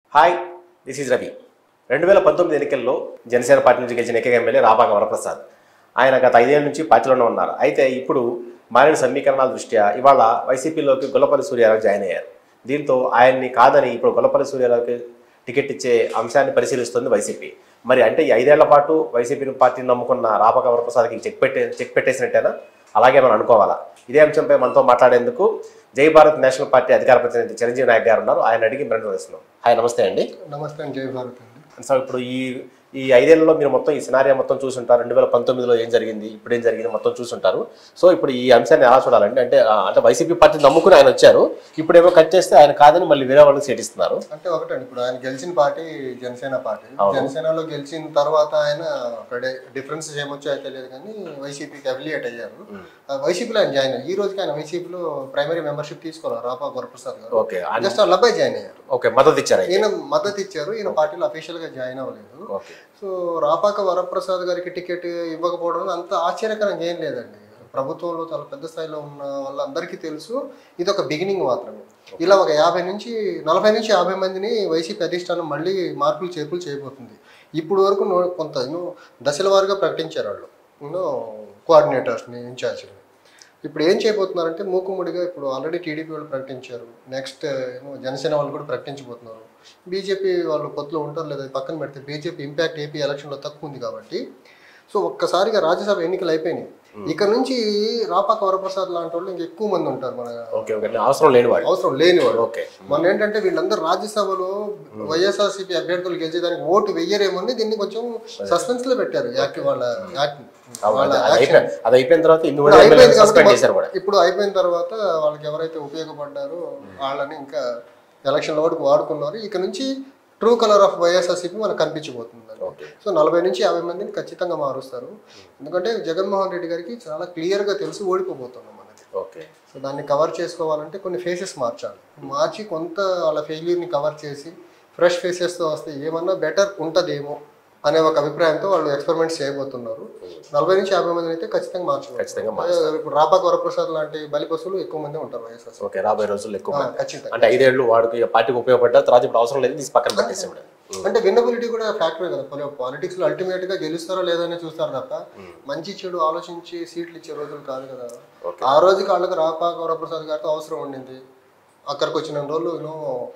Hi this is Ravi రెండు వేల పంతొమ్మిది ఎన్నికల్లో జనసేన పార్టీ నుంచి గెలిచిన ఏకైక ఎమ్మెల్యే రాబాక వరప్రసాద్ ఆయన గత ఐదేళ్ల నుంచి పార్టీలోనే ఉన్నారు అయితే ఇప్పుడు మారిన సమీకరణాల దృష్ట్యా ఇవాళ వైసీపీలోకి గొల్లపల్లి సూర్యారావు జాయిన్ అయ్యారు దీంతో ఆయన్ని కాదని ఇప్పుడు గొల్లపల్లి సూర్యారావుకి టికెట్ ఇచ్చే అంశాన్ని పరిశీలిస్తుంది వైసీపీ మరి అంటే ఈ ఐదేళ్ల పాటు వైసీపీ పార్టీని నమ్ముకున్న రాబాక వరప్రసాద్కి చెక్ పెట్టే చెక్ పెట్టేసినట్టేనా అలాగే మనం అనుకోవాలా ఇదే అంశంపై మనతో మాట్లాడేందుకు జై భారత్ నేషనల్ పార్టీ అధికార ప్రతినిధి చిరంజీవి నాయక్ గారు ఉన్నారు ఆయన అడిగి ప్రశ్న వేస్తున్నాం హాయ్ నమస్తే అండి నమస్తే అండి జై భారత్ అండి సో ఇప్పుడు ఈ ఈ ఐదేళ్లలో మీరు మొత్తం ఈ సినారియా మొత్తం చూసుంటారు రెండు వేల పంతొమ్మిదిలో ఏం జరిగింది ఇప్పుడు ఏం జరిగింది మొత్తం చూసుంటారు సో ఇప్పుడు ఈ అంశాన్ని ఎలా చూడాలండి అంటే ఆ, అంటే వైసీపీ పార్టీ నమ్ముకుని ఆయన వచ్చారు ఇప్పుడేమో కట్ చేస్తే ఆయన కాదని మళ్ళీ వేరే వాళ్ళకి సీట్ ఇస్తున్నారు అంటే ఒకటండి ఇప్పుడు ఆయన గెలిచిన పార్టీ జనసేన పార్టీ జనసేనలో గెలిచిన తర్వాత ఆయన డిఫరెన్సెస్ ఏమొచ్చాయో తెలియదు కానీ వైసీపీకి అఫిలియేట్ అయ్యారు ఆ వైసీపీలో ఆయన జాయిన్ అయ్యారు ఈ రోజుకి ఆయన వైసీపీలో ప్రైమరీ మెంబర్షిప్ తీసుకోవాలి రాపా వరప్రసాద్ గారు ఓకే జస్ట్ వాళ్ళ అబ్బాయి జాయిన్ అయ్యారు ఓకే మద్దతు ఇచ్చారు అయితే ఈయన మద్దతు ఇచ్చారు ఈయన పార్టీలో అఫీషియల్ గా జాయిన్ అవ్వలేదు ఓకే సో రాపాక వరప్రసాద్ గారికి టికెట్ ఇవ్వకపోవడం అంత ఆశ్చర్యకరంగా ఏం లేదండి ప్రభుత్వంలో చాలా పెద్ద స్థాయిలో ఉన్న వాళ్ళందరికీ తెలుసు ఇది ఒక బిగినింగ్ మాత్రమే ఇలా ఒక యాభై నుంచి నలభై నుంచి యాభై మందిని వైసీపీ అధిష్టానం మళ్ళీ మార్పులు చేర్పులు చేయబోతుంది ఇప్పుడు వరకు నో- కొంత యూనో దశల వారీగా ప్రకటించారు వాళ్ళు యూనో కోఆర్డినేటర్స్ని ఇన్ఛార్జ్ని ఇప్పుడు ఏం చేయబోతున్నారంటే మూకుముడిగా ఇప్పుడు ఆల్రెడీ టీడీపీ వాళ్ళు ప్రకటించారు నెక్స్ట్ ఏమో జనసేన వాళ్ళు కూడా ప్రకటించబోతున్నారు బీజేపీ వాళ్ళు పొత్తులో ఉంటారు లేదా పక్కన పెడితే బీజేపీ ఇంపాక్ట్ ఏపీ ఎలక్షన్లో తక్కువ ఉంది కాబట్టి సో ఒక్కసారిగా రాజ్యసభ ఎన్నికలు అయిపోయినాయి ఇక నుంచి రాపాక వరప్రసాద్ లాంటి వాళ్ళు ఇంక ఎక్కువ మంది ఉంటారు మన ఓకే ఓకే అవసరం లేని వాళ్ళు అవసరం లేని వాళ్ళు ఓకే మొన్న ఏంటంటే వీళ్ళందరూ రాజ్యసభలో వైఎస్ఆర్సీపీ అభ్యర్థులు గెలిచేదానికి ఓటు వెయ్యరేమని దీన్ని కొంచెం సస్పెన్స్ లో పెట్టారు యాక్ట్ వాళ్ళ యాక్ట్ వాళ్ళ అది యాక్షన్ అయిపోయి- అది అయిపోయిన తర్వాత ఇన్ని ఇప్పుడు అయిపోయింది సస్పెండ్ కాబట్టి చేశారు కూడా ఇప్పుడు అయిపోయిన తర్వాత వాళ్ళకి ఎవరైతే ఉపయోగపడ్డారో వాళ్ళని ఇంకా ఎలక్షన్ వరకు వాడుకున్నారు ఇక నుంచి ట్రూ కలర్ ఆఫ్ వైఎస్ఆర్సీపీ మనకు కనిపించబోతుంది ఓకే సో నలభై నుంచి యాభై మందిని ఖచ్చితంగా మారుస్తారు ఎందుకంటే జగన్మోహన్ రెడ్డి గారికి చాలా క్లియర్ గా తెలిసి ఓడిపోబోతున్నాం మనది ఓకే సో దాన్ని కవర్ చేసుకోవాలంటే కొన్ని ఫేసెస్ మార్చాలి మార్చి కొంత వాళ్ళ ఫెయిల్యూర్ని కవర్ చేసి ఫ్రెష్ ఫేసెస్తో వస్తే ఏమన్నా బెటర్ ఉంటుందేమో అనే ఒక అభిప్రాయంతో వాళ్ళు ఎక్స్పెరిమెంట్స్ చేయబోతున్నారు నలభై నుంచి యాభై మందిని అయితే ఖచ్చితంగా మార్చవచ్చు ఖచ్చితంగా ఇప్పుడు రాపాక వరప్రసాద్ లాంటి బలి పశువులు ఎక్కువ మంది ఉంటారు వైఎస్ఆర్ ఓకే రాబోయే రోజుల్లో ఎక్కువ మంది. ఖచ్చితంగా అంటే ఐదేళ్లు వాడికి పార్టీకి ఉపయోగపడ్డారు తర్వాత ఇప్పుడు అవసరం లేదు తీసి పక్కన పెట్టేసాం అంటే విన్నబిలిటీ కూడా ఫ్యాక్టరీ కదా పాలిటిక్స్ లో అల్టిమేట్ గా గెలుస్తారో లేదో అని చూస్తారు తప్ప మంచి చెడు ఆలోచించి సీట్లు ఇచ్చే రోజులు కాదు కదా ఓకే. ఆ రోజుకి వాళ్ళకి రాపాక వరప్రసాద్ గారితో అవసరం ఉండింది అక్కడికి వచ్చిన రోజులు యూనో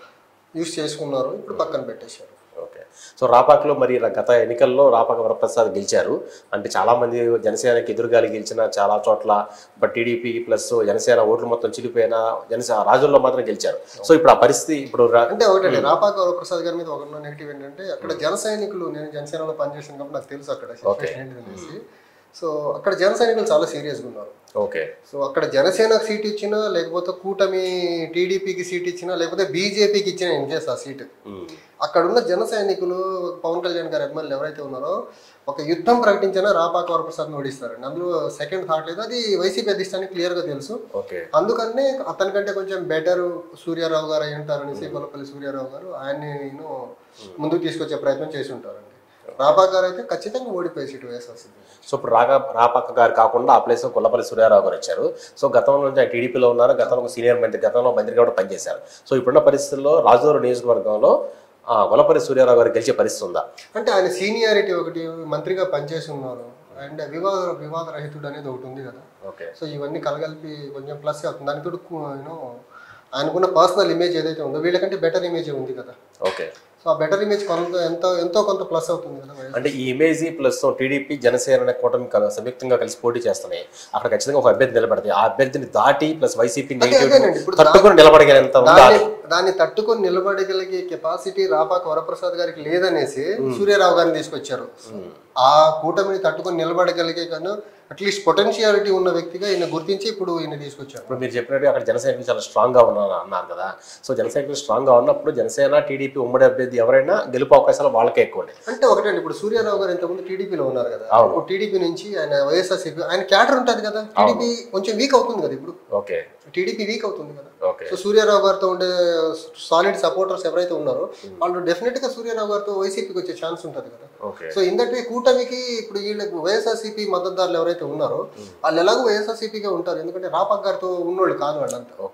యూస్ చేసుకున్నారు ఇప్పుడు పక్కన పెట్టేశారు ఓకే సో రాపాక్లో మరి ఇలా గత ఎన్నికల్లో రాపాక వరప్రసాద్ గెలిచారు అంటే చాలా మంది జనసేనకి ఎదురుగాలి గెలిచిన చాలా చోట్ల బట్ టీడీపీ ప్లస్ జనసేన ఓట్లు మొత్తం చిలిపోయిన జనసేన రాజుల్లో మాత్రం గెలిచారు సో ఇప్పుడు ఆ పరిస్థితి ఇప్పుడు రా- అంటే ఒకటండి రాపాక వరప్రసాద్ గారి మీద ఒక నెగిటివ్ ఏంటంటే అక్కడ జన సైనికులు నేను జనసేనలో పనిచేసాను కాబట్టి నాకు తెలుసు అక్కడ situation ఏంటి అనేసి సో అక్కడ జన సైనికులు చాలా సీరియస్గా ఉన్నారు ఓకే సో అక్కడ జనసేనకు సీట్ ఇచ్చినా లేకపోతే కూటమి టీడీపీకి సీట్ ఇచ్చినా లేకపోతే బీజేపీకి ఇచ్చినా ఇన్ కేసు ఆ సీట్ ఉమ్. అక్కడ ఉన్న జన సైనికులు పవన్ కళ్యాణ్ గారు ఎమ్మెల్యే ఎవరైతే ఉన్నారో ఒక యుద్ధం ప్రకటించినా రాపాక వరప్రసాద్ని ఓడిస్తారండి అందులో సెకండ్ థాట్ లేదు అది వైసీపీ అధిష్టానికి క్లియర్గా తెలుసు ఓకే అందుకనే అతనికంటే కొంచెం బెటర్ సూర్యారావు గారు అయి ఉంటారనేసి కొలపల్లి సూర్యారావు గారు ఆయన్ని నేను ముందుకు తీసుకొచ్చే ప్రయత్నం చేసి ఉంటారండి రాపాక గారు అయితే ఖచ్చితంగా ఓడిపోయి సీటు వేసాల్సింది సో ఇప్పుడు రాగా రాపాక గారు కాకుండా ఆ ప్లేస్ కొల్లపల్లి సూర్యారావు గారు వచ్చారు సో గతంలో నుంచి ఆయన టీడీపీలో ఉన్నారు గతంలో సీనియర్ మంత్రి గతంలో మంత్రిగా కూడా పనిచేశారు సో ఇప్పుడున్న పరిస్థితుల్లో రాజూరు నియోజకవర్గంలో ఆ, కొల్లపల్లి సూర్యారావు గారు గెలిచే పరిస్థితి ఉందా అంటే ఆయన సీనియారిటీ ఒకటి మంత్రిగా పనిచేసి ఉన్నారు అండ్ వివాద వివాద రహితుడు అనేది ఒకటి ఉంది కదా ఓకే సో ఇవన్నీ కలగలిపి కొంచెం ప్లస్ అవుతుంది దానికి తోడు యూనో ఆయనకున్న పర్సనల్ ఇమేజ్ ఏదైతే ఉందో వీళ్ళకంటే బెటర్ ఇమేజ్ ఉంది కదా ఓకే సో ఆ బెటర్ ఇమేజ్ కొంత ఎంతో ఎంతో కొంత ప్లస్ అవుతుంది కదా వైఎస్ అంటే ఈ ఇమేజ్ ప్లస్ టీడీపీ జనసేన అనే కూటమి కల- సంయుక్తంగా కలిసి పోటీ చేస్తున్నాయి అక్కడ ఖచ్చితంగా ఒక అభ్యర్థి నిలబడతాయి ఆ అభ్యర్థిని దాటి ప్లస్ వైసీపీ అదేనండి, ఇప్పుడు తట్టుకుని నిలబడగలంత ఉందా దాన్ని దాన్ని తట్టుకొని నిలబడగలిగే కెపాసిటీ రాపాక వరప్రసాద్ గారికి లేదనేసి సూర్యారావు గారిని తీసుకొచ్చారు ఆ కూటమిని తట్టుకొని నిలబడగలిగే కన్నా అట్లీస్ట్ పొటెన్షియాలిటీ ఉన్న వ్యక్తిగా ఈయన గుర్తించి ఇప్పుడు ఈయన తీసుకొచ్చారు ఇప్పుడు మీరు చెప్పినట్టు అక్కడ జనసైనికులు చాలా స్ట్రాంగ్ గా ఉన్నారు అన్నారు కదా సో జనసైనికులు స్ట్రాంగ్ గా ఉన్నప్పుడు జనసేన టీడీపీ ఉమ్మడి అభ్యర్థి ఎవరైనా గెలుపు అవకాశాలు వాళ్ళకే ఎక్కువ ఉన్నాయి అంటే ఒకటండి ఇప్పుడు సూర్యారావు గారు ఇంతకుముందు టీడీపీలో ఉన్నారు కదా అవును. ఇప్పుడు టీడీపీ నుంచి ఆయన వైఎస్ఆర్సీపీ ఆయన క్యాడర్ ఉంటుంది కదా టీడీపీ కొంచెం వీక్ అవుతుంది కదా ఇప్పుడు ఓకే టీడీపీ వీక్ అవుతుంది కదా ఓకే సో సూర్యారావు గారితో ఉండే సాలిడ్ సపోర్టర్స్ ఎవరైతే ఉన్నారో వాళ్ళు డెఫినెట్ గా సూర్యారావు గారితో వైసీపీకి వచ్చే ఛాన్స్ ఉంటుంది కదా ఓకే సో ఇందటి కూటమికి ఇప్పుడు వీళ్ళకి వైఎస్ఆర్సీపీ మద్దతుదారులు ఎవరైతే ఉన్నారో వాళ్ళు ఎలాగో వైఎస్ఆర్సీపీగా ఉంటారు ఎందుకంటే రాపాక్ గారితో ఉన్నోళ్ళు కాదు వాళ్ళంతా ఓకే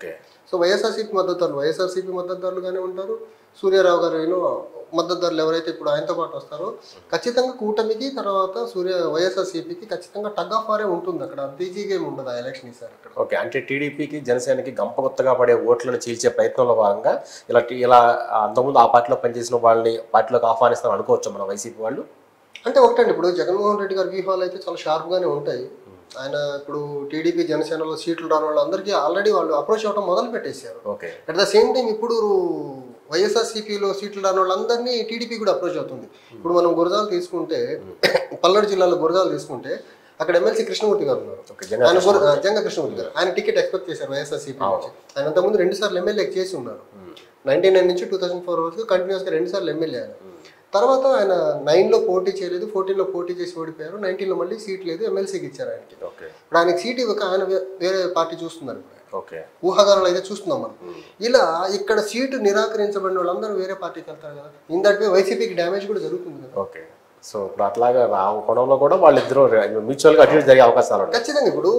సో వైఎస్ఆర్సీపీ మద్దతుదారులు వైఎస్ఆర్సీపీ మద్దతుదారులుగానే ఉంటారు సూర్యారావు గారు ఏమో మద్దతుదారులు ఎవరైతే ఇప్పుడు ఆయనతో పాటు వస్తారో ఖచ్చితంగా కూటమికి తర్వాత సూర్య వైఎస్ఆర్సీపీకి ఖచ్చితంగా టగ్ ఆఫ్ వారే ఉంటుంది అక్కడ అంత ఈజీగా ఏమి ఉండదు ఆ ఎలక్షన్ ఈసారి అక్కడ ఓకే అంటే టీడీపీకి జనసేనకి గంపగుత్తగా పడే ఓట్లను చీల్చే ప్రయత్నంలో భాగంగా ఇలా ఇలా అంతకుముందు ఆ పార్టీలో పనిచేసిన వాళ్ళని పార్టీలోకి ఆహ్వానిస్తామని అనుకోవచ్చు మనం వైసీపీ వాళ్ళు అంటే ఒకటండి ఇప్పుడు జగన్మోహన్ రెడ్డి గారి వ్యూహాలు అయితే చాలా షార్ప్గానే ఉంటాయి ఆయన ఇప్పుడు టీడీపీ జనసేనలో సీట్లు రాని వాళ్ళందరికీ ఆల్రెడీ వాళ్ళు అప్రోచ్ అవ్వడం మొదలు పెట్టేశారు okay at the same time ఇప్పుడు వైఎస్ఆర్సీపీలో సీట్లు రాని వాళ్ళందరినీ టీడీపీ కూడా అప్రోచ్ అవుతుంది ఇప్పుడు మనం గురజాలు తీసుకుంటే పల్నాడు జిల్లాలో గురజాలు తీసుకుంటే అక్కడ ఎమ్మెల్సీ కృష్ణమూర్తి గారు ఉన్నారు ఓకే జన ఆయన గుర- జంగ కృష్ణమూర్తి గారు ఆయన టికెట్ ఎక్స్పెక్ట్ చేశారు వైఎస్ఆర్సీపీ నుంచి ఆయన అంతకుముందు రెండు సార్లు ఎమ్మెల్యే చేసి ఉన్నారు నైన్టీ నైన్ నుంచి టూ థౌసండ్ ఫోర్ వరకు కంటిన్యూస్గా రెండు సార్లు ఎమ్మెల్యే ఆయన తర్వాత ఆయన నైన్లో పోటీ చేయలేదు ఫోర్టీన్లో పోటీ చేసి ఓడిపోయారు నైన్టీన్లో మళ్ళీ సీట్ లేదు ఎమ్మెల్సీకి ఇచ్చారు ఆయనకి ఓకే ఇప్పుడు ఆయనకి సీట్ ఇవ్వక ఆయన వే- వేరే పార్టీ చూస్తున్నారు ఇప్పుడు ఆయన. ఓకే ఊహాగానాలు అయితే చూస్తున్నాం మనం ఇలా ఇక్కడ సీటు నిరాకరించబడిన వాళ్ళందరూ వేరే పార్టీకి వెళ్తారు కదా ఇందటిపై వైసీపీకి డ్యామేజ్ కూడా జరుగుతుంది కదా ఓకే సో ఇప్పుడు అట్లాగా ఆ కోణంలో కూడా వాళ్ళిద్దరూ మ్యూచువల్గా అటు ఇటు జరిగే అవకాశాలు ఉన్నాయి ఖచ్చితంగా ఇప్పుడు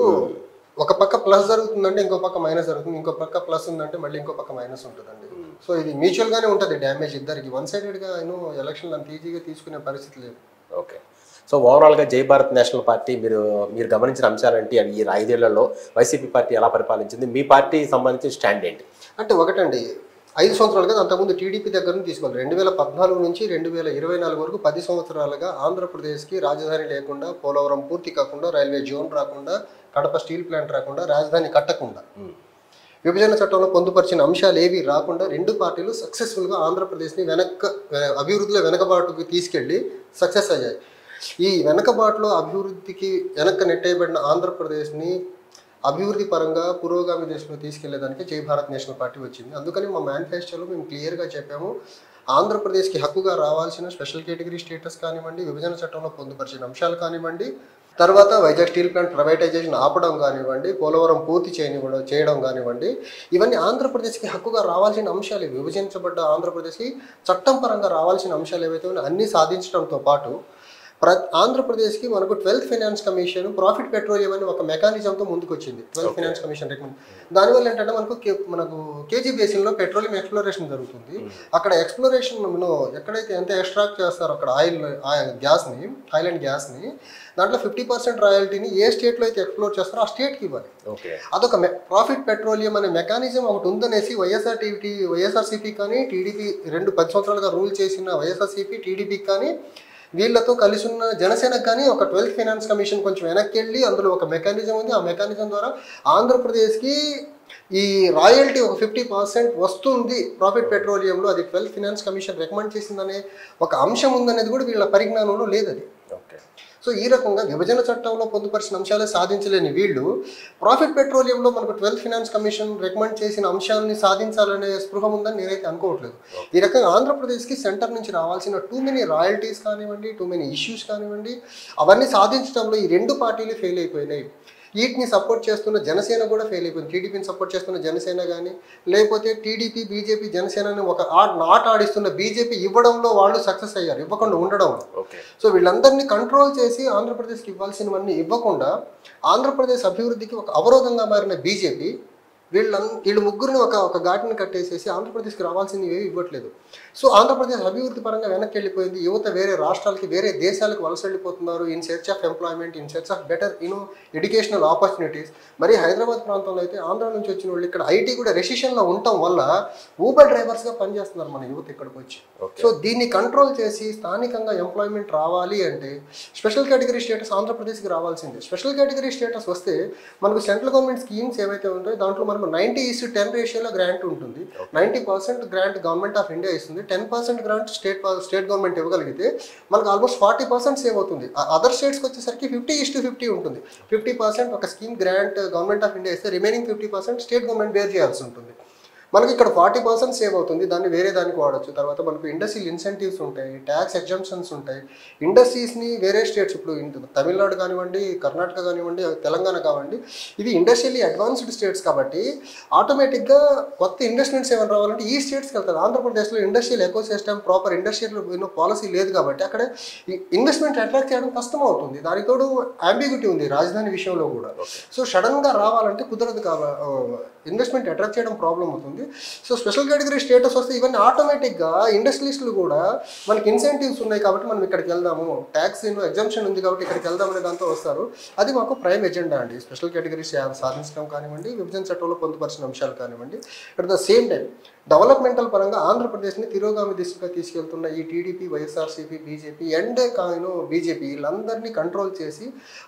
ఒక పక్క ప్లస్ జరుగుతుందంటే ఇంకో పక్క మైనస్ జరుగుతుంది ఇంకో పక్క ప్లస్ ఉందంటే మళ్ళీ ఇంకో పక్క మైనస్ ఉంటుందండి సో ఇది మ్యూచువల్ గానే ఉంటుంది డ్యామేజ్ ఇద్దరికి వన్ సైడెడ్ గా యూనో ఎలక్షన్ అంత ఈజీగా తీసుకునే పరిస్థితి లేదు ఓకే సో ఓవరాల్గా జై భారత్ నేషనల్ పార్టీ మీరు మీరు గమనించిన అంశాలేంటి అని ఈ ఐదేళ్లలో వైసీపీ పార్టీ ఎలా పరిపాలించింది మీ పార్టీ సంబంధించిన స్టాండ్ ఏంటి అంటే ఒకటండి ఐదు సంవత్సరాలు కదా అంతకుముందు టీడీపీ దగ్గర నుంచి తీసుకోవాలి రెండు వేల పద్నాలుగు నుంచి రెండు వేల ఇరవై నాలుగు వరకు పది సంవత్సరాలుగా ఆంధ్రప్రదేశ్కి రాజధాని లేకుండా పోలవరం పూర్తి కాకుండా రైల్వే జోన్ రాకుండా కడప స్టీల్ ప్లాంట్ రాకుండా రాజధాని కట్టకుండా విభజన చట్టంలో పొందుపరిచిన అంశాలు ఏవి రాకుండా రెండు పార్టీలు సక్సెస్ఫుల్గా ఆంధ్రప్రదేశ్ని వెనక వె- అభివృద్ధిలో వెనకబాటుకు తీసుకెళ్లి సక్సెస్ అయ్యాయి ఈ వెనకబాటులో అభివృద్ధికి వెనక్కి నెట్టేయబడిన ఆంధ్రప్రదేశ్ని అభివృద్ధి పరంగా పురోగామి దిశలో తీసుకెళ్లేదానికి జై భారత్ నేషనల్ పార్టీ వచ్చింది అందుకని మా మేనిఫెస్టోలో మేము క్లియర్గా చెప్పాము ఆంధ్రప్రదేశ్కి హక్కుగా రావాల్సిన స్పెషల్ కేటగిరీ స్టేటస్ కానివ్వండి విభజన చట్టంలో పొందుపరిచిన అంశాలు కానివ్వండి తర్వాత వైజాగ్ స్టీల్ ప్లాంట్ ప్రైవేటైజేషన్ ఆపడం కానివ్వండి పోలవరం పూర్తి చేయనివ్వడం చేయడం కానివ్వండి ఇవన్నీ ఆంధ్రప్రదేశ్కి హక్కుగా రావాల్సిన అంశాలు ఇవి. విభజించబడ్డ ఆంధ్రప్రదేశ్కి చట్టం పరంగా రావాల్సిన అంశాలు ఏవైతే ఉన్నాయో అన్నీ సాధించడంతో పాటు ప్ర ఆంధ్రప్రదేశ్కి మనకు twelfth finance commission profit petroleum అని ఒక మెకానిజంతో ముందుకు వచ్చింది ట్వెల్త్ ఫైనాన్స్ కమిషన్ రికమెండ్ దానివల్ల ఏంటంటే మనకు కే- మనకు కేజీ బేసిన్లో పెట్రోలియం ఎక్స్ప్లోరేషన్ జరుగుతుంది అక్కడ ఎక్స్ప్లోరేషన్ ఎక్కడైతే ఎంత ఎక్స్ట్రాక్ట్ చేస్తారో అక్కడ ఆయిల్ గ్యాస్ని ఆయిల్ అండ్ గ్యాస్ని దాంట్లో ఫిఫ్టీ పర్సెంట్ రాయల్టీని ఏ స్టేట్లో అయితే ఎక్స్ప్లోర్ చేస్తారో ఆ స్టేట్కి ఇవ్వాలి ఓకే అదొక ప్రాఫిట్ పెట్రోలియం అనే మెకానిజం ఒకటి ఉందనేసి వైఎస్ఆర్ టీవీ వైఎస్ఆర్సీపీ కానీ టీడీపీ రెండు పది సంవత్సరాలుగా రూల్ చేసిన వైఎస్ఆర్సీపీ టీడీపీకి కానీ వీళ్ళతో కలిసి ఉన్న జనసేనకు కానీ ఒక ట్వెల్త్ ఫైనాన్స్ కమిషన్ కొంచెం వెనక్కి వెళ్ళి అందులో ఒక మెకానిజం ఉంది ఆ మెకానిజం ద్వారా ఆంధ్రప్రదేశ్కి ఈ రాయల్టీ ఒక ఫిఫ్టీ పర్సెంట్ వస్తుంది ప్రాఫిట్ పెట్రోలియంలో అది ట్వెల్త్ ఫైనాన్స్ కమిషన్ రికమెండ్ చేసిందనే ఒక అంశం ఉందనేది కూడా వీళ్ళ పరిజ్ఞానంలో లేదు అది ఓకే సో ఈ రకంగా విభజన చట్టంలో పొందుపరిచిన అంశాలే సాధించలేని వీళ్ళు ప్రాఫిట్ పెట్రోలియంలో మనకు ట్వెల్త్ ఫైనాన్స్ కమిషన్ రికమెండ్ చేసిన అంశాలని సాధించాలనే స్పృహ ఉందని నేనైతే అనుకోవట్లేదు ఈ రకంగా ఆంధ్రప్రదేశ్కి సెంటర్ నుంచి రావాల్సిన టూ మెనీ రాయల్టీస్ కానివ్వండి టూ మెనీ ఇష్యూస్ కానివ్వండి అవన్నీ సాధించడంలో ఈ రెండు పార్టీలు ఫెయిల్ అయిపోయినాయి వీటిని సపోర్ట్ చేస్తున్న జనసేన కూడా ఫెయిల్ అయిపోయింది టీడీపీని సపోర్ట్ చేస్తున్న జనసేన కానీ లేకపోతే టీడీపీ బీజేపీ జనసేనని ఒక ఆట ఆట ఆడిస్తున్న బీజేపీ ఇవ్వడంలో వాళ్ళు సక్సెస్ అయ్యారు ఇవ్వకుండా ఉండడం ఓకే సో వీళ్ళందరినీ కంట్రోల్ చేసి ఆంధ్రప్రదేశ్కి ఇవ్వాల్సినవన్నీ ఇవ్వకుండా ఆంధ్రప్రదేశ్ అభివృద్ధికి ఒక అవరోధంగా మారిన బీజేపీ వీళ్ళం వీళ్ళు ముగ్గురిని ఒక ఒక ఘాటిని కట్టేసేసి ఆంధ్రప్రదేశ్కి రావాల్సింది ఏవి ఇవ్వట్లేదు సో ఆంధ్రప్రదేశ్ అభివృద్ధి పరంగా వెనక్కి వెళ్ళిపోయింది యువత వేరే రాష్ట్రాలకి వేరే దేశాలకు వలస వెళ్ళిపోతున్నారు in search of employment in search of better you know educational opportunities మరి హైదరాబాద్ ప్రాంతంలో అయితే ఆంధ్ర నుంచి వచ్చిన వాళ్ళు ఇక్కడ ఐటీ కూడా రెసిషన్లో ఉండటం వల్ల ఊబర్ డ్రైవర్స్గా పనిచేస్తున్నారు మన యువత ఇక్కడికి వచ్చి ఓకే సో దీన్ని కంట్రోల్ చేసి స్థానికంగా ఎంప్లాయ్మెంట్ రావాలి అంటే స్పెషల్ కేటగిరీ స్టేటస్ ఆంధ్రప్రదేశ్కి రావాల్సిందే స్పెషల్ కేటగిరీ స్టేటస్ వస్తే మనకు సెంట్రల్ గవర్నమెంట్ స్కీమ్స్ ఏవైతే ఉంటాయో దాంట్లో మనకు నైంటీ ఇస్ టెన్ రేషియోలో గ్రాంట్ ఉంటుంది ninety percent grant government of India ఇస్తుంది ten percent grant state state government ఇవ్వగలిగితే మనకు ఆల్మోస్ట్ ఫార్టీ పర్సెంట్ సేవ్ అవుతుంది అదర్ స్టేట్స్కి వచ్చేసరికి ఫిఫ్టీ ఇస్ టు ఫిఫ్టీ ఉంటుంది ఫిఫ్టీ పర్సెంట్ ఒక scheme grant government of India ఇస్తే remaining fifty percent state government bear చేయాల్సి ఉంటుంది మనకి ఇక్కడ ఫార్టీ పర్సెంట్ సేవ్ అవుతుంది దాన్ని వేరే దానికి వాడచ్చు తర్వాత మనకు ఇండస్ట్రియల్ ఇన్సెంటివ్స్ ఉంటాయి ట్యాక్స్ ఎగ్జామ్షన్స్ ఉంటాయి ఇండస్ట్రీస్ని వేరే స్టేట్స్ ఇప్పుడు ఇన్- తమిళనాడు కానివ్వండి కర్ణాటక కానివ్వండి తెలంగాణ కానివ్వండి ఇవి ఇండస్ట్రియల్లీ అడ్వాన్స్డ్ స్టేట్స్ కాబట్టి ఆటోమేటిక్గా కొత్త ఇన్వెస్ట్మెంట్స్ ఏమైనా రావాలంటే ఈ స్టేట్స్కి వెళ్తారు ఆంధ్రప్రదేశ్లో industrial ecosystem proper industrial ఎన్నో పాలసీ లేదు కాబట్టి అక్కడ ఇన్వెస్ట్మెంట్ అట్రాక్ట్ చేయడం కష్టం అవుతుంది దానికి తోడు అంబిగ్యూటీ ఉంది రాజధాని విషయంలో కూడా సో సడన్గా రావాలంటే కుదరదు కాబట్టి ఇన్వెస్ట్మెంట్ అట్రాక్ట్ చేయడం ప్రాబ్లం అవుతుంది సో స్పెషల్ కేటగిరీ స్టేటస్ వస్తే ఇవన్నీ ఆటోమేటిక్గా ఇండస్ట్రియలిస్టులు కూడా మనకి ఇన్సెంటివ్స్ ఉన్నాయి కాబట్టి మనం ఇక్కడికి వెళ్దాము ట్యాక్స్ ఎగ్జామ్షన్ ఉంది కాబట్టి ఇక్కడికి వెళ్దాం అనే దాంతో వస్తారు అది మాకు ప్రైమ్ ఎజెండా అండి స్పెషల్ కేటగిరీ సాధించడం కానివ్వండి విభజన చట్టంలో పొందుపరిచిన అంశాలు కానివ్వండి at the same time developmental పరంగా ఆంధ్రప్రదేశ్ని తిరోగామి దిశగా తీసుకెళ్తున్న ఈ టీడీపీ వైఎస్ఆర్సీపీ బీజేపీ అండ్ కాను బీజేపీ వీళ్ళందరినీ కంట్రోల్ చేసి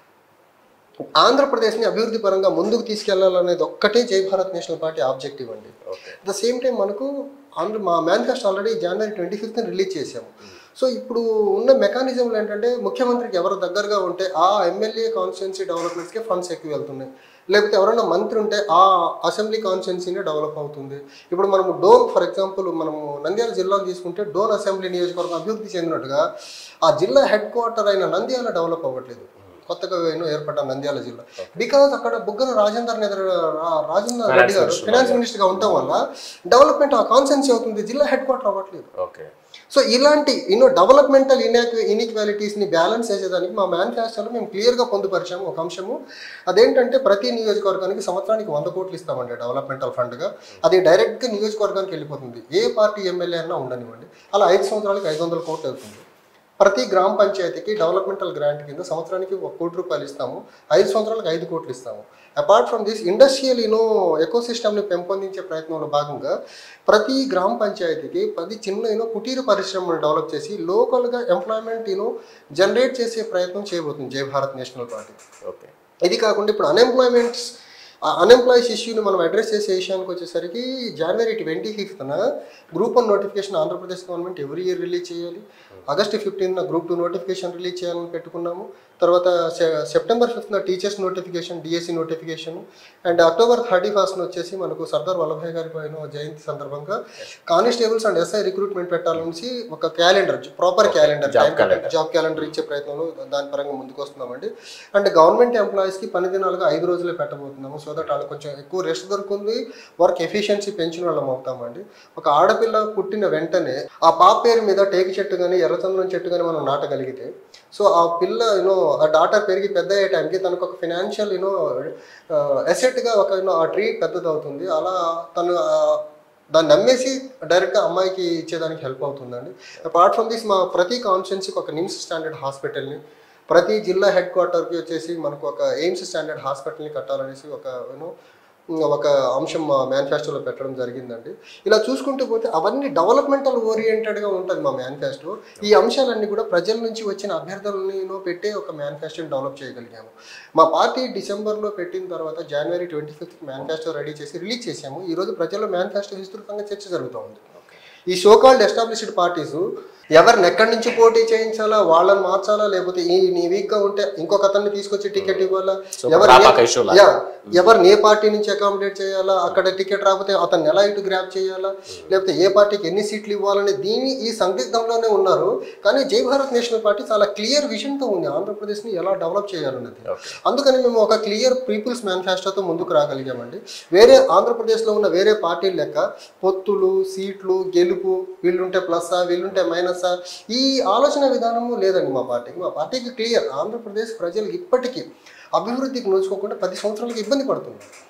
ఆంధ్రప్రదేశ్ని అభివృద్ధి పరంగా ముందుకు తీసుకెళ్లాలనేది ఒక్కటే Jai Bharat national party objective అండి okay at the same time మనకు ఆంధ్ర మా manifesto already January twenty fifth release చేసాము సో ఇప్పుడు ఉన్న మెకానిజంలు ఏంటంటే ముఖ్యమంత్రికి ఎవరు దగ్గరగా ఉంటే ఆ ఎమ్మెల్యే కాన్స్టిట్యున్సీ డెవలప్మెంట్స్కి ఫండ్స్ ఎక్కువ వెళ్తున్నాయి లేకపోతే ఎవరైనా మంత్రి ఉంటే ఆ అసెంబ్లీ కాన్స్టిట్యున్సీనే డెవలప్ అవుతుంది ఇప్పుడు మనము డోన్ ఫర్ ఎగ్జాంపుల్ మనము నంద్యాల జిల్లాను తీసుకుంటే డోన్ అసెంబ్లీ నియోజకవర్గం అభివృద్ధి చెందినట్టుగా ఆ జిల్లా హెడ్ క్వార్టర్ అయిన నంద్యాల డెవలప్ అవ్వట్లేదు కొత్తగా ఎన్నో ఏర్పడ్డ నంద్యాల జిల్లా బికాజ్ అక్కడ బుగ్గన రాజేందర్ నిద్ర రాజేందర్ రెడ్డి గారు Minister. ఫైనాన్స్ మినిస్టర్ గా ఉండటం వల్ల డెవలప్మెంట్ ఆ కాన్సెన్సీ అవుతుంది జిల్లా హెడ్ క్వార్టర్ అవ్వట్లేదు ఓకే సో ఇలాంటి యూనో డెవలప్మెంటల్ ఇన్యాక్వి ఇన్ఈక్వాలిటీస్ని బ్యాలెన్స్ చేసేదానికి మా మేనిఫెస్టోలో మేము క్లియర్గా పొందుపరిచాము ఒక అంశము అదేంటంటే ప్రతి నియోజకవర్గానికి సంవత్సరానికి వంద కోట్లు ఇస్తామండి డెవలప్మెంటల్ ఫండ్గా అది డైరెక్ట్గా నియోజకవర్గానికి వెళ్ళిపోతుంది ఏ పార్టీ ఎమ్మెల్యే అయినా ఉండనివ్వండి అలా ఐదు సంవత్సరాలకి ఐదు వందల కోట్లు అవుతుంది ప్రతి గ్రామ పంచాయతీకి డెవలప్మెంటల్ గ్రాంట్ కింద సంవత్సరానికి ఒక కోటి రూపాయలు ఇస్తాము ఐదు సంవత్సరాలకు ఐదు కోట్లు ఇస్తాము apart from this industrial you know ఎకోసిస్టమ్ని పెంపొందించే ప్రయత్నంలో భాగంగా ప్రతి గ్రామ పంచాయతీకి పది చిన్న యూనో కుటీర పరిశ్రమలు డెవలప్ చేసి లోకల్గా ఎంప్లాయ్మెంట్ యూనో జనరేట్ చేసే ప్రయత్నం చేయబోతుంది జై భారత్ నేషనల్ పార్టీ ఓకే ఇది కాకుండా ఇప్పుడు అన్ఎంప్లాయ్మెంట్స్ అన్ఎంప్లాయీస్ ఇష్యూని మనం అడ్రస్ చేసే విషయానికి వచ్చేసరికి జనవరి ట్వంటీ ఫిఫ్త్న group one notification Andhra Pradesh government every year release చేయాలి August fifteen group two notification release చేయాలని పెట్టుకున్నాము తర్వాత సె- సెప్టెంబర్ ఫిఫ్త్న teachers notification DSC notification and October thirty ఫస్ట్న వచ్చేసి మనకు సర్దార్ వల్లభాయ్ గారి పైన జయంతి సందర్భంగా కానిస్టేబుల్స్ అండ్ ఎస్ఐ రిక్రూట్మెంట్ పెట్టాలనేసి ఒక calendar proper calendar Job calendar. Job calendar ఇచ్చే ప్రయత్నంలో దాని పరంగా ముందుకు వస్తున్నామండి అండ్ గవర్నమెంట్ ఎంప్లాయీస్కి పని దినాలుగా ఐదు రోజులే పెట్టబోతున్నాము సో దట్ వాళ్ళకి కొంచెం ఎక్కువ రెస్ట్ దొరుకుతుంది వర్క్ ఎఫిషియన్సీ పెంచిన వాళ్ళం అవుతామండి ఒక ఆడపిల్ల పుట్టిన వెంటనే ఆ పాప పేరు మీద టేకు చెట్టు కానీ ఎర్రచందనం చెట్టు కానీ మనం నాటగలిగితే సో ఆ పిల్ల యూనో ఆ డాటర్ పెరిగి పెద్ద అయ్యే టైంకి తనకు ఒక ఫినాన్షియల్ యూనో అసెట్గా ఒక యూనో ఆ ట్రీ పెద్దది అవుతుంది అలా తను ఆ దాన్ని నమ్మేసి డైరెక్ట్గా అమ్మాయికి ఇచ్చేదానికి హెల్ప్ అవుతుందండి అపార్ట్ ఫ్రమ్ దిస్ మా ప్రతి కాన్స్టిట్యున్సీకి ఒక నిమ్స్ స్టాండర్డ్ హాస్పిటల్ని ప్రతి జిల్లా హెడ్ క్వార్టర్కి వచ్చేసి మనకు ఒక ఎయిమ్స్ స్టాండర్డ్ హాస్పిటల్ని కట్టాలనేసి ఒక యూనో ఒక అంశం మా మేనిఫెస్టోలో పెట్టడం జరిగిందండి ఇలా చూసుకుంటూ పోతే అవన్నీ డెవలప్మెంటల్ ఓరియంటెడ్గా ఉంటుంది మా మేనిఫెస్టో ఈ అంశాలన్నీ కూడా ప్రజల నుంచి వచ్చిన అభ్యర్థులను పెట్టే ఒక మేనిఫెస్టోని డెవలప్ చేయగలిగాము మా పార్టీ డిసెంబర్లో పెట్టిన తర్వాత January twenty fifth manifesto ready చేసి రిలీజ్ చేసాము ఈరోజు ప్రజల్లో మేనిఫెస్టో విస్తృతంగా చర్చ జరుగుతూ ఉంది ఈ సోకాల్డ్ ఎస్టాబ్లిష్డ్ పార్టీస్ ఎవరిని ఎక్కడి నుంచి పోటీ చేయించాలా వాళ్ళని మార్చాలా లేకపోతే ఈ నీ వీక్ గా ఉంటే ఇంకొక అతన్ని తీసుకొచ్చి టికెట్ ఇవ్వాలా So, ఎవరు రాపాక ఏ- issue లా? యా, ఎవరిని ఏ పార్టీ నుంచి అకామిడేట్ చేయాలా అక్కడ టికెట్ రాకపోతే అతన్ని ఎలా ఇటు గ్రాప్ చేయాలా లేకపోతే ఏ పార్టీకి ఎన్ని సీట్లు ఇవ్వాలని దీని ఈ సందిగ్ధంలోనే ఉన్నారు కానీ జై భారత్ నేషనల్ పార్టీ చాలా క్లియర్ విజన్తో ఉంది ఆంధ్రప్రదేశ్ని ఎలా డెవలప్ చేయాలన్నది ఓకే అందుకని మేము ఒక క్లియర్ పీపుల్స్ మేనిఫెస్టోతో ముందుకు రాగలిగామండి వేరే ఆంధ్రప్రదేశ్లో ఉన్న వేరే పార్టీల లెక్క పొత్తులు సీట్లు గెలుపు వీళ్ళుంటే ప్లస్సా వీళ్ళుంటే మైనస్సా ఈ ఆలోచన విధానము లేదండి మా పార్టీకి మా పార్టీకి క్లియర్ ఆంధ్రప్రదేశ్ ప్రజలు ఇప్పటికీ అభివృద్ధికి నోచుకోకుండా పది సంవత్సరాలకి ఇబ్బంది పడుతున్నారు